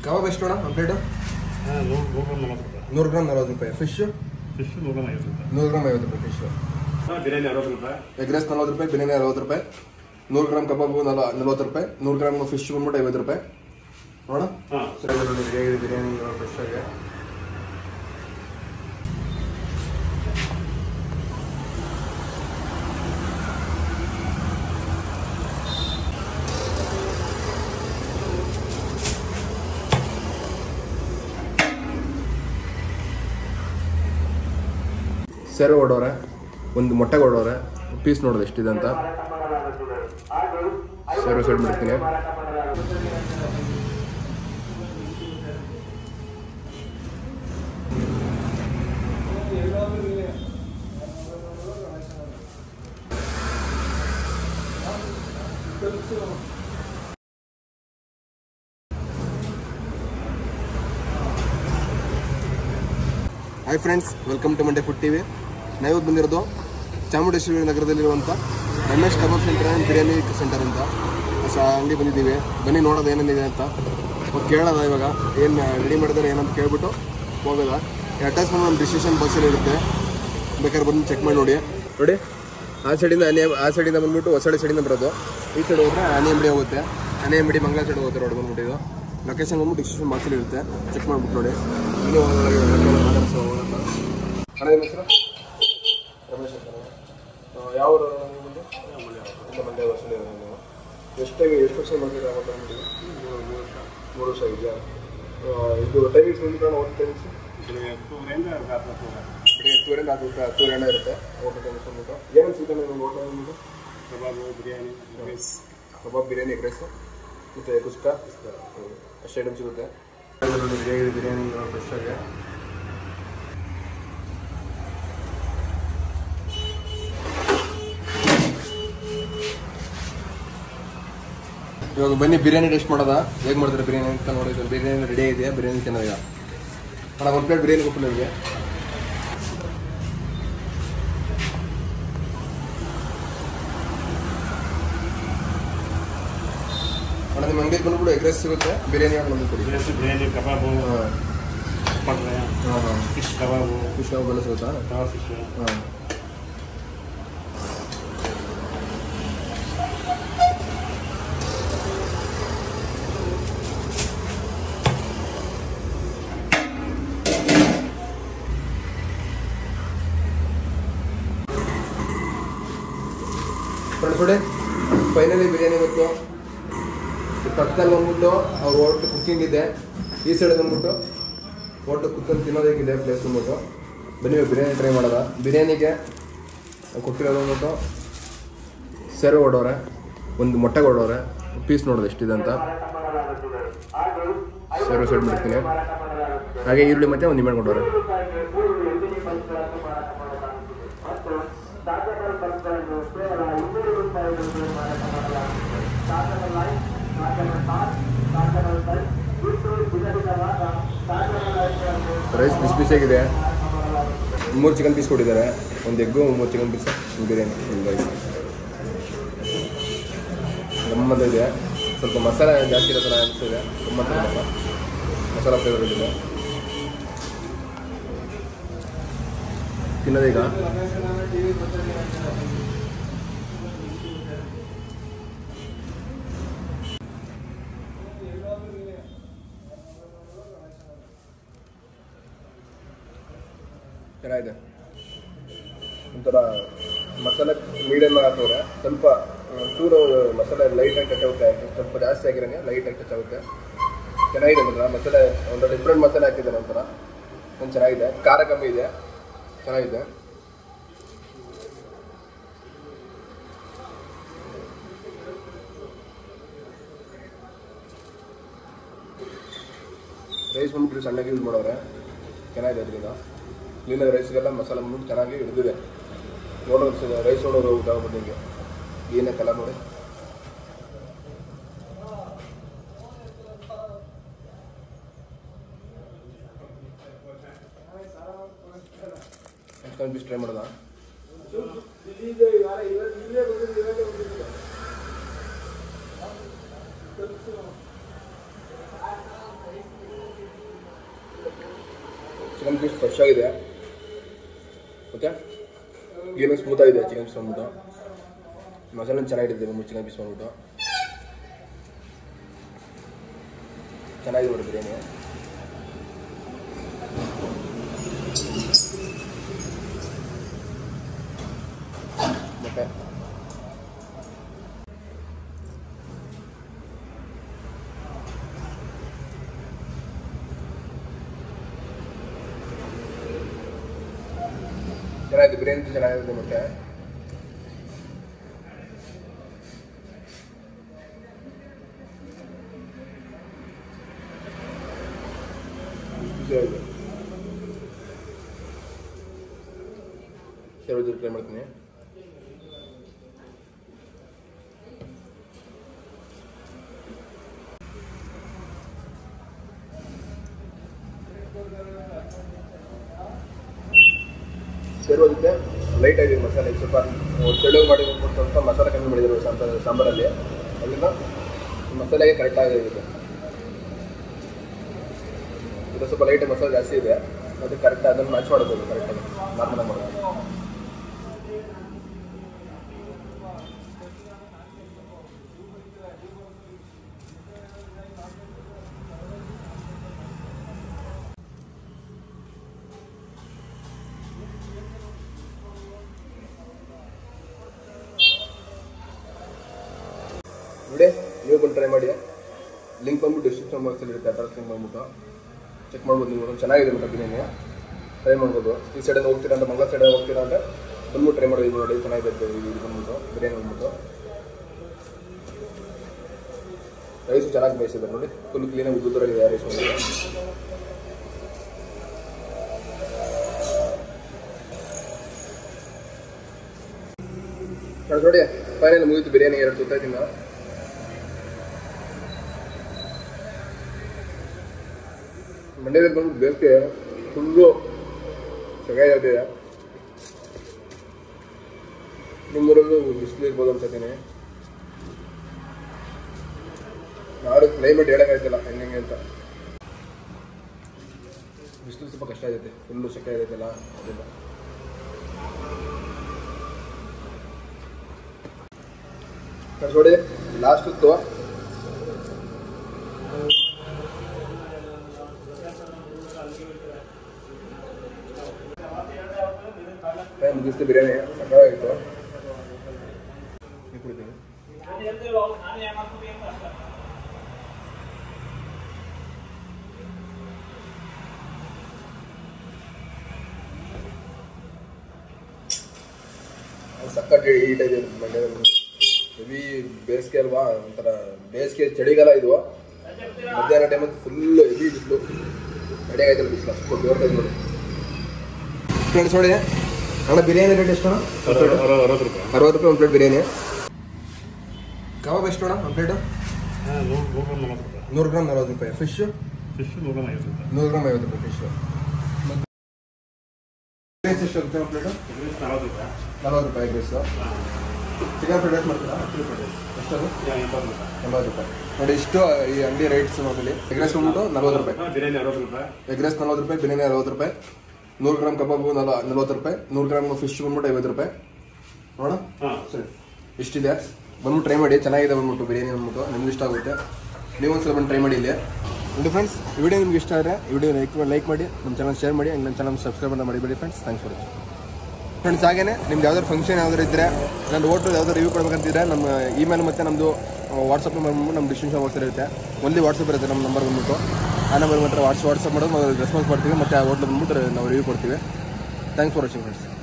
ಕಬಾಬ್ ಎಷ್ಟು ಅಣ್ಣ ಒಂದು ಪ್ಲೇಟು ಹಾಂ ನೂರು ನೂರ ನಲವತ್ತು ರೂಪಾಯಿ ನೂರು ಗ್ರಾಮ್ ನಲ್ವತ್ತು ರೂಪಾಯಿ ಫಿಶ್ಶು ಫಿಶ್ ನೂರ ಐವತ್ತು ರೂಪಾಯಿ ನೂರು ಗ್ರಾಮ್ ಐವತ್ತು ರೂಪಾಯಿ ಫಿಶ್ಶು ಹಾಂ ಬಿರಿಯಾನಿ ಅರವತ್ತು ರೂಪಾಯಿ ಎಗ್ ರೈಸ್ ನಲ್ವತ್ತು ರೂಪಾಯಿ ಬಿರಿಯಾನಿ ಅರವತ್ತು ರೂಪಾಯಿ ನೂರು ಗ್ರಾಮ್ ಕಬಾಬು ನಲ ನಲ್ವತ್ತು ರೂಪಾಯಿ ನೂರು ಗ್ರಾಮ್ ಫಿಶ್ ಬಂದ್ಬಿಟ್ಟು ಐವತ್ತು ರೂಪಾಯಿ ನೋಡ ಹಾಂ ಸರಿ ಹೇಗಿದೆ ಬಿರಿಯಾನಿ ಫ್ರೆಶ್ ಆಗಿ ಸೆರೆ ಹೊಡೋರೆ ಒಂದು ಮೊಟ್ಟೆ ಹೊಡೋರೆ ಪೀಸ್ ನೋಡೋದು ಎಷ್ಟಿದೆ ಅಂತ ಸೆರೆ ಸೈಡ್ ಮಾಡ್ತೀನಿ hi friends welcome to Monday food TV ನಾವು ಬಂದಿರೋದು ಚಾಮುಂಡೇಶ್ವರಿ ನಗರದಲ್ಲಿರುವಂಥ Ramesh kebab centre and biryani centre ಅಂತ ಸೊ ಅಂಗಡಿ ಬಂದಿದ್ದೀವಿ ಬನ್ನಿ ನೋಡೋದು ಏನೇನಿದೆ ಅಂತ ಹೋಗಿ ಕೇಳೋದ ಇವಾಗ ಏನು ರೆಡಿ ಮಾಡಿದ್ದಾರೆ ಏನಂತ ಕೇಳ್ಬಿಟ್ಟು ಹೋಗೋದ ಅಟ್ಯಾಚ್ ನಮ್ಮ ಡಿಸಿಷನ್ ಬಸ್ಸಲ್ಲಿ ಇರುತ್ತೆ ಬೇಕಾದ್ರೆ ಬಂದು ಚೆಕ್ ಮಾಡಿ ನೋಡಿ ನೋಡಿ ಆ ಸೈಡಿಂದ ಆನೆ ಆ ಸೈಡಿಂದ ಬಂದ್ಬಿಟ್ಟು ಹೊಸಡಿ ಸೈಡಿಂದ ಬರೋದು ಈ ಸೈಡ್ ಹೋದ್ರೆ ಆನೆ ಅಂಗಡಿ ಹೋಗುತ್ತೆ ಆನೆ ಅಂಗಡಿ ಮಂಗಳ ಸೈಡ್ ಹೋಗುತ್ತೆ ರೋಡ್ ಬಂದ್ಬಿಟ್ಟು ಇದು ಲೊಕೇಶನ್ ಬಂದ್ಬಿಟ್ಟು ಡಿಸಿಷನ್ ಬಾಕ್ಸಲ್ಲಿ ಇರುತ್ತೆ ಚೆಕ್ ಮಾಡ್ಬಿಟ್ಟು ನೋಡಿ ಇನ್ನೂ ಒಳಗೆ ಮಾತಾಡ್ಸೋ ಅಣ್ಣ ನಿಮ್ಮ ಹೆಸರು ರಮೇಶ್ ಅಂತ ಯಾವ ಊರು ಅಣ್ಣ ನೀವು ಬಂದು ಇಲ್ಲ ಮಂಡ್ಯ ಬಸ್ಸಲ್ಲಿ ಇರೋದು ನೀವು ಎಷ್ಟು ಟೈಮ್ ಎಷ್ಟು ವರ್ಷ ಮಾಡ್ತೀರಾ ಅವಾಗ ಅಂಗಡಿ ಮೂರು ವರ್ಷ ಇದೆಯಾ ಇದು ಟೈಮಿಂಗ್ಸ್ ಬಂದ್ಬಿಟ್ಟು ಅಣ್ಣ ಒಂದು ಟೈಮಿಂಗ್ಸ್ ಹತ್ತುವರೆಯಿಂದ ರಾತ್ರಿ ಹತ್ತುವರೆ ಬೆಳಿಗ್ಗೆ ಹತ್ತುವರೆಯಿಂದ ಹತ್ತು ಹತ್ತುವರೆ ಹಣ ಇರುತ್ತೆ ಹೋಟೆಲ್ ಟೈಮಿಂಗ್ಸ್ ಬಂದ್ಬಿಟ್ಟು ಏನೇನು ಸಿಗುತ್ತೆ ನಿಮ್ಗೆ ಹೋಟೆಲ್ ಬಂದ್ಬಿಟ್ಟು kebab biryani rice kebab biryani egg rice ಮತ್ತು ಕುಸ್ಕ ಅಷ್ಟು ಐಟಮ್ ಸಿಗುತ್ತೆ ಹೇಗಿದೆ ಬಿರಿಯಾನಿ ಫ್ರೆಶ್ ಆಗಿ ಇವಾಗ ಬನ್ನಿ ಬಿರಿಯಾನಿ ಟೇಸ್ಟ್ ಮಾಡೋದ ಹೇಗೆ ಮಾಡ್ತಾರೆ ಬಿರಿಯಾನಿ ಅಂತ ನೋಡಿ ಇದು ಬಿರಿಯಾನಿ ರೆಡಿ ಇದೆಯಾ ಬಿರಿಯಾನಿ ತಿನ್ನೋದ ಅಣ್ಣ ಒಂದು ಪ್ಲೇಟ್ ಬಿರಿಯಾನಿ ಕೊಟ್ಟು ನಿಮಗೆ ಅಣ್ಣ ನಿಮ್ಮ ಅಂಗಡಿ ಬಂದ್ಬಿಟ್ಟು ಎಗ್ ರೈಸ್ ಸಿಗುತ್ತೆ ಬಿರಿಯಾನಿ ಅಂತ ನಮಗೆ ಕೊಡಿ ರೈಸ್ ಬಿರಿಯಾನಿ ಕಬಾಬು ಹಾಂ ಪಡ್ರೆ ಹಾಂ ಹಾಂ ಫಿಶ್ ಕಬಾಬು ಫಿಶ್ ಎಲ್ಲ ಸಿಗುತ್ತಾ ತವಾ ಫಿಶ್ ಹಾಂ ಫ್ರೆಂಡ್ಸ್ ನೋಡಿ ಫೈನಲಿ ಬಿರಿಯಾನಿ ಬಂತು ಈ ಪಕ್ಕದಲ್ಲಿ ಬಂದ್ಬಿಟ್ಟು ಅವ್ರ ಹೋಟ್ಲು ಕುಕ್ಕಿಂಗ್ ಇದೆ ಈ ಸೈಡ್ ಬಂದ್ಬಿಟ್ಟು ಹೋಟ್ಲು ಕುತ್ಕೊಂಡು ತಿನ್ನೋದಕ್ಕಿದೆ ಪ್ಲೇಸ್ ಬಂದ್ಬಿಟ್ಟು ಬನ್ನಿ ಇವಾಗ ಬಿರಿಯಾನಿ ಟ್ರೈ ಮಾಡೋದ ಬಿರಿಯಾನಿಗೆ ಕೊಟ್ಟಿರೋದು ಬಂದ್ಬಿಟ್ಟು ಸೆರೆ ಹೊಡೋರೆ ಒಂದು ಮೊಟ್ಟೆ ಹೊಡೋರೆ ಪೀಸ್ ನೋಡೋದು ಎಷ್ಟಿದೆ ಅಂತ ಸೆರೆ ಸೈಡ್ ಮಾಡ್ತೀನಿ ಹಾಗೆ ಈರುಳ್ಳಿ ಮತ್ತೆ ಒಂದು ನಿಂಬೆ ಕೊಡೋರೆ ರೈಸ್ ಬಿಸಿ ಬಿಸಿಯಾಗಿದೆ ಮೂರು ಚಿಕನ್ ಪೀಸ್ ಕೊಟ್ಟಿದ್ದಾರೆ ಒಂದು ಎಗ್ಗು ಮೂರು ಚಿಕನ್ ಪೀಸ್ ಬಿರಿಯಾನಿ ಒಂದು ರೈಸ್ ಗಮ್ಮಂತ ಇದೆ ಸ್ವಲ್ಪ ಮಸಾಲೆ ಜಾಸ್ತಿ ಇರೋ ಥರ ಅನಿಸ್ತಿದೆ ಗಮ್ಮಂತ ಇದೆ ಮಸಾಲ ಫ್ಲೇವರ್ ಇದೆ ತಿನ್ನೋದೀಗ ಚೆನ್ನಾಗಿದೆ ಒಂಥರ ಮಸಾಲೆ ಮೀಡಿಯಮ್ ಹಾಕಿದ್ರೆ ಸ್ವಲ್ಪ ಚೂರು ಮಸಾಲೆ ಲೈಟಾಗಿ ಟಚ್ ಆಗುತ್ತೆ ಸ್ವಲ್ಪ ಜಾಸ್ತಿ ಆಗಿರೋಂಗೆ ಲೈಟಾಗಿ ಟಚ್ ಆಗುತ್ತೆ ಚೆನ್ನಾಗಿದೆ ಮಾತ್ರ ಮಸಾಲೆ ಒಂದು ಡಿಫ್ರೆಂಟ್ ಮಸಾಲೆ ಹಾಕಿದ್ದಾರೆ ಒಂಥರ ಒಂದು ಚೆನ್ನಾಗಿದೆ ಖಾರ ಕಮ್ಮಿ ಇದೆ ಚೆನ್ನಾಗಿದೆ ರೈಸ್ ಬಂದ್ಬಿಟ್ಟು ಸಣ್ಣಗೆ ಯೂಸ್ ಮಾಡೋರೆ ಚೆನ್ನಾಗಿದೆ ಅದರಿಂದ ಕ್ಲೀನಾಗಿ ರೈಸ್ಗೆಲ್ಲ ಮಸಾಲೆ ಬಂದ್ಬಿಟ್ಟು ಚೆನ್ನಾಗಿ ಹಿಡಿದಿದೆ ನೋಡೋದು ರೈಸ್ ನೋಡೋರು ಊಟ ಆಗ್ಬಿಟ್ಟು ನಿಮಗೆ ಏನೇ ಕಲರ್ ನೋಡಿ ಚಿಕನ್ ಪೀಸ್ ಟ್ರೈ ಮಾಡೋದಾ ಚಿಕನ್ ಪೀಸ್ ಫ್ರೆಶ್ ಆಗಿದೆ ಓಕೆ ಏನು ಸ್ಮೂತ್ ಆಗಿದೆ ಚಿಕನ್ ಪೀಸ್ ಬಂದ್ಬಿಟ್ಟು ಮಸಾಲೆ ಚೆನ್ನಾಗಿದೆ ಬಂದ್ಬಿಟ್ಟು ಚಿಕನ್ ಪೀಸ್ ಬಂದ್ಬಿಟ್ಟು ಚೆನ್ನಾಗಿದೆ ನೋಡಿ ಬಿರಿಯಾನಿ ಮತ್ತೆ ಚೆನ್ನಾಗಿದೆ ಬಿರಿಯಾನಿ ಚೆನ್ನಾಗಿದೆ ಮತ್ತೆ ಬಿಸಿಯಾಗಿದೆ ಶೇರ್ವಜಿ ಟ್ರೈ ಮಾಡ್ತೀನಿ ಸೇರೋದಕ್ಕೆ ಲೈಟ್ ಆಗಿದೆ ಮಸಾಲೆ ಸ್ವಲ್ಪ ತೆಳುವು ಮಾಡಿ ಸ್ವಲ್ಪ ಮಸಾಲೆ ಕಮ್ಮಿ ಮಾಡಿದ್ರು ಸಾಂಬಾರ್ ಸಾಂಬಾರಲ್ಲಿ ಅದರಿಂದ ಮಸಾಲೆಗೆ ಕರೆಕ್ಟ್ ಆಗಿದೆ ಇದು ಸ್ವಲ್ಪ ಲೈಟ್ ಮಸಾಲೆ ಜಾಸ್ತಿ ಇದೆ ಅದು ಕರೆಕ್ಟ್ ಅದನ್ನು ಮ್ಯಾಚ್ ಮಾಡ್ಬೋದು ಕರೆಕ್ಟಾಗಿ ನಾರ್ಮಲ್ ಮಾಡೋದು ನೋಡಿ ನೀವು ಬಂದು ಟ್ರೈ ಮಾಡಿ ಲಿಂಕ್ ಬಂದ್ಬಿಟ್ಟು ಡಿಸ್ಕ್ರಿಪ್ಷನ್ ಬಾಕ್ಸಲ್ಲಿ ಇರುತ್ತೆ ಅಡ್ರೆಸ್ ಲಿಂಕ್ ಬಂದ್ಬಿಟ್ಟು ಚೆಕ್ ಮಾಡ್ಬೋದು ನೀವು ಒಂದು ಚೆನ್ನಾಗಿದೆ ಮೇಡಮ್ ಬಿರಿಯಾನಿ ಟ್ರೈ ಮಾಡ್ಬೋದು ಈ ಸೈಡಲ್ಲಿ ಹೋಗ್ತೀರಾ ಅಂತ ಮಂಗಳ ಸೈಡಲ್ಲಿ ಹೋಗ್ತೀರಾ ಅಂತ ಬಂದ್ಬಿಟ್ಟು ಟ್ರೈ ಮಾಡೋದು ಇದು ನೋಡಿ ಚೆನ್ನಾಗಿದೆ ಇದು ಇದು ಬಂದ್ಬಿಟ್ಟು ಬಿರಿಯಾನಿ ಬಂದ್ಬಿಟ್ಟು ರೈಸು ಚೆನ್ನಾಗಿ ಬೇಯಿಸಿದ್ದಾರೆ ನೋಡಿ ಫುಲ್ ಕ್ಲೀನಾಗಿ ಉದ್ದುದರಲ್ಲಿದೆ ರೈಸ್ ಬಂದ್ಬಿಟ್ಟು ನೋಡಿ ನೋಡಿ ಫೈನಲ್ ಮುಗೀತು ಬಿರಿಯಾನಿ ಎರಡು ತುತ್ತ ತಿನ್ನ ಮಂಡ್ಯದಲ್ಲಿ ಬಂದು ಬೇಸಿಗೆ ಫುಲ್ಲು ಸಗಾಯಿದೆ ನಿಮ್ಮೂರಲ್ಲೂ ಬಿಸಿಲು ಇರ್ಬೋದು ಅನ್ಕೋತೀನಿ ನಾಡು ಕ್ಲೈಮೇಟ್ ಹೇಳೋಕ್ಕಾಯ್ತಿಲ್ಲ ಹೆಂಗೆ ಅಂತ ಬಿಸಿಲು ಸ್ವಲ್ಪ ಕಷ್ಟ ಆಗೈತೆ ಫುಲ್ಲು ಸೆಕೆ ಆಗೈತಲ್ಲ ಅದೆಲ್ಲ ನೋಡಿ ಲಾಸ್ಟ್ ಇತ್ತು ಮುಗಿಸ್ತು ಬಿರಿಯಾನಿ ಸಕ್ಕತ್ತಾಗಿತ್ತು ನೀರ್ ಕುಡಿತೀನಿ ಸಕ್ಕತ್ ಹೀಟ್ ಇದೆ ಮಂಡ್ಯದಲ್ಲಿ ಹೆವಿ ಬೇಸಿಗೆ ಅಲ್ವಾ ಒಂಥರ ಬೇಸಿಗೆ ಚಳಿಗಾಲ ಇದು ಮಧ್ಯಾಹ್ನ ಟೈಮಲ್ಲಿ ಫುಲ್ ಹೆವಿ ಬಿಸಿಲು ನಡೆಯಾಗೈತಲ್ಲ ಬಿಸಿಲು ಅಷ್ಟು ಜೋರ್ದಾಗ ನೋಡಿ ಫ್ರೆಂಡ್ಸ್ ನೋಡಿ ಅಣ್ಣ ಬಿರಿಯಾನಿ ರೇಟ್ ಎಷ್ಟು ಅಣ್ಣ ಅರವತ್ತು ರೂಪಾಯಿ ಅರವತ್ತು ರೂಪಾಯಿ ಒಂದು ಪ್ಲೇಟ್ ಬಿರಿಯಾನಿ ಕಬಾಬ್ ಎಷ್ಟು ಅಣ್ಣ ಒಂದು ಪ್ಲೇಟು ಹಾಂ ನೂರು ನೂರ ನಲವತ್ತು ರೂಪಾಯಿ ನೂರು ಗ್ರಾಮ್ ನಲ್ವತ್ತು ರೂಪಾಯಿ ಫಿಶು ಫಿಶ್ ನೂರ ಐವತ್ತು ರೂಪಾಯಿ ನೂರು ಗ್ರಾಮ್ ಐವತ್ತು ರೂಪಾಯಿ ಫಿಶು ರೈಸ್ ಎಷ್ಟು ಆಗುತ್ತೆ ಒಂದು ಪ್ಲೇಟು ಎಗ್ರೆಸ್ ನಲವತ್ತು ರೂಪಾಯಿ ನಲ್ವತ್ತು ರೂಪಾಯಿ ರೈಸು ಚಿಕನ್ ಫ್ರೈಡ್ ರೈಸ್ ಮಾಡ್ತೀರಾ ಎಷ್ಟದು ಹಾಂ ಎಂಬತ್ತು ರೂಪಾಯಿ ಎಂಬತ್ತು ರೂಪಾಯಿ ನೋಡಿ ಇಷ್ಟು ಈ ಅಂಗಡಿ ರೈಟ್ಸ್ ಮಾಮೂಲಿ ಎಗ್ ರೈಸ್ ಬಂದ್ಬಿಟ್ಟು ನಲ್ವತ್ತು ರೂಪಾಯಿ ಹಾಂ ಬಿರಿಯಾನಿ ಅರವತ್ತು ರೂಪಾಯಿ ಎಗ್ ರೈಸ್ ನಲ್ವತ್ತು ರೂಪಾಯಿ ಬಿರಿಯಾನಿ ಅರವತ್ತು ರೂಪಾಯಿ ನೂರು ಗ್ರಾಮ್ ಕಬಾಬು ನಲ ನಲ್ವತ್ತು ರೂಪಾಯಿ ನೂರು ಗ್ರಾಮ್ ಫಿಶ್ ಬಂದ್ಬಿಟ್ಟು ಐವತ್ತು ರೂಪಾಯಿ ನೋಡ ಹಾಂ ಸರಿ ಇಷ್ಟಿದೆ ಬಂದ್ಬಿಟ್ಟು ಟ್ರೈ ಮಾಡಿ ಚೆನ್ನಾಗಿದೆ ಬಂದ್ಬಿಟ್ಟು ಬಿರಿಯಾನಿ ಬಂದ್ಬಿಟ್ಟು ನಿಮ್ಗೆ ಇಷ್ಟ ಆಗುತ್ತೆ ನೀವು ಒಂದ್ಸಲ ಬಂದು ಟ್ರೈ ಮಾಡಿ ಇಲ್ಲಿ ನೋಡಿ ಫ್ರೆಂಡ್ಸ್ ಈ ವಿಡಿಯೋ ನಿಮ್ಗೆ ಇಷ್ಟ ಆದರೆ ಈ ವಿಡಿಯೋ ಲೈಕ್ ಲೈಕ್ ಮಾಡಿ ನಮ್ಮ ಚಾನಲ್ ಶೇರ್ ಮಾಡಿ ನನ್ನ ಚಾನಲ್ ಸಬ್ಸ್ಕ್ರೈಬ್ ಮಾಡಿ ಮಾಡಿಬೇಡಿ ಫ್ರೆಂಡ್ಸ್ ಥ್ಯಾಂಕ್ಸ್ ಫಾರ್ ಫ್ರೆಂಡ್ಸ್ ಹಾಗೇನೆ ನಿಮ್ದು ಯಾವ್ದಾದ್ರು ಫಂಕ್ಷನ್ ಯಾವ್ದಾರು ಇದ್ದರೆ ನನ್ನ ಹೋಟ್ಲು ಯಾವ್ದಾದ್ರು ರಿವ್ಯೂ ಕೊಡ್ಬೇಕಂತಿದ್ರೆ ನಮ್ಮ ಇಮೇಲ್ ಮತ್ತು ನಮ್ಮದು ವಾಟ್ಸಪ್ ನಂಬರ್ ಬಂದ್ಬಿಟ್ಟು ನಮ್ಮ ಡಿಸ್ಕ್ರಿಪ್ಷನ್ ಬಾಕ್ಸ್ ಇರುತ್ತೆ ಒನ್ಲಿ ವಾಟ್ಸಪ್ ಇರುತ್ತೆ ನಮ್ಮ ನಂಬರ್ ಬಂದ್ಬಿಟ್ಟು ಆ ನಂಬರ್ ಮಾತ್ರ ವಾಟ್ಸ್ ವಾಟ್ಸಪ್ ಮಾಡೋದು ನಾವು ರೆಸ್ಪಾನ್ಸ್ ಮಾಡ್ತೀವಿ ಮತ್ತು ಆ ಹೋಟ್ಲು ಬಂದ್ಬಿಟ್ಟು ನಾವು ರಿವ್ಯೂ ಕೊಡ್ತೀವಿ ಥ್ಯಾಂಕ್ಸ್ ಫಾರ್ ವಾಚಿಂಗ್ ಫ್ರೆಂಡ್ಸ್